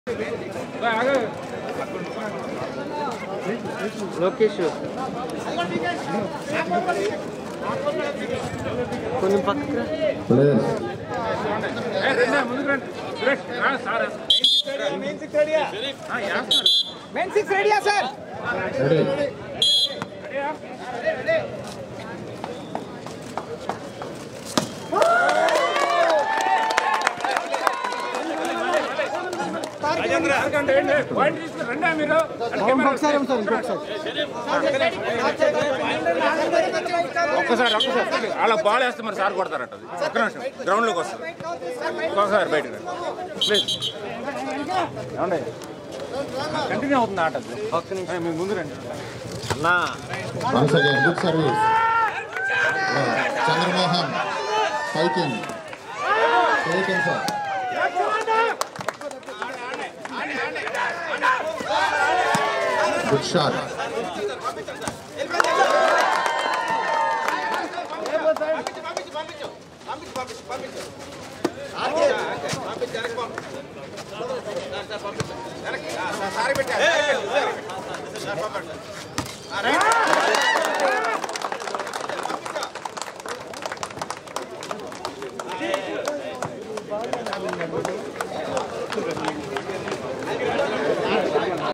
లోకేష్ కొంచెం పక్కకు రా. ప్లేయర్స్ మెయిన్ సిక్స్ రెడీయా సార్ రెడీ ఒకసారి ఒకసారి ఇంకొకసారి ఒక్కసారి ఒక్కసారి అలా బాల్ వేస్తే మరి సార్ కొడతారట అది. ఒక్క నిమిషం గ్రౌండ్ లోకి వస్తారు ఒక్కసారి బయటకు రండి. ప్లీజ్ ఏమండి కంటిన్యూ అవుతుంది ఆట అది. ఒక్క నిమిషం ఏ, మీ ముందు రండి అన్నా once again good service Chandramohan fighting taking sir good shot sorry పెట్టారు